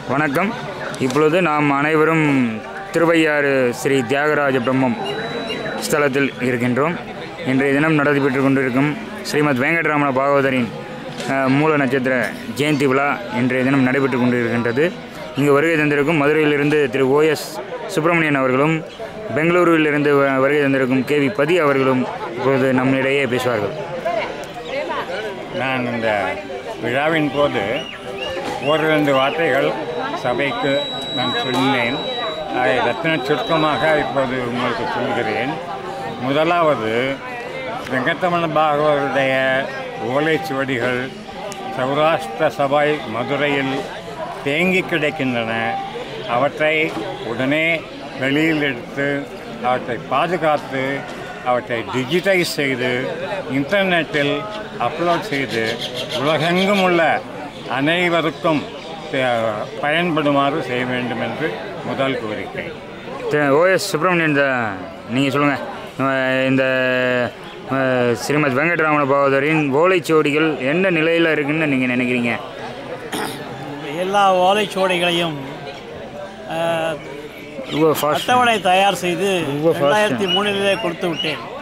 வணக்கம் இப்பொழுது நாம் அனைவரும் திருவையாறு ஸ்ரீ தியாகராஜ பிரம்மம் ஸ்தலத்தில் இருக்கின்றோம் இன்றைய தினம் நடைபெற்று கொண்டிருக்கும் ஸ்ரீமத் வெங்கடராமன பாகவதரின் அஹ், மூல நட்சத்திர ஜெயந்தி விழா இன்றைய தினம் நடைபெற்று கொண்டிருக்கின்றது இங்கு வருகை தந்திருக்கும் மதுரையிலிருந்து திரு ஓஎஸ் சுப்பிரமணியன் அவர்களும் பெங்களூருவிலிருந்து வ- வருகை தந்திருக்கும் கே வி பதி அவர்களும் இப்பொழுது நம்மிடையே பேசுவார்கள் நான் இந்த விழாவின் போது ஒரு ரெண்டு வார்த்தைகள் சபைக்கு நான் சொன்னேன் அதை ரத்ன சுருக்கமாக இப்போது உங்களுக்கு சொல்கிறேன் முதலாவது வெங்கட்டமண பாகவருடைய ஓலைச்சுவடிகள் சௌராஷ்டிர சபை மதுரையில் தேங்கி கிடக்கின்றன அவற்றை உடனே வெளியில் எடுத்து அவற்றை பாதுகாத்து அவற்றை டிஜிட்டைஸ் செய்து இன்டர்நெட்டில் அப்லோட் செய்து உலகெங்கும் உள்ள அனைவருக்கும் ப- பயன்படுமாறு செய்ய வேண்டும் என்று முதல் கோரிக்கை திரு ஓஎஸ் சுப்பிரமணியன் நீங்கள் சொல்லுங்கள் இந்த அஹ், ஸ்ரீமத் வெங்கடராமன பாகவதரின் ஓலைச்சுவடிகள் என்ன நிலையில் இருக்குன்னு நீங்கள் நினைக்கிறீங்க எல்லா ஓலைச்சுவடிகளையும் அஹ், ரொம்ப ஃபாஸ்ட் அட்டவணை தயார் செய்து ரொம்ப fast. ரெண்டாயிரத்தி மூணிலே கொடுத்து விட்டேன்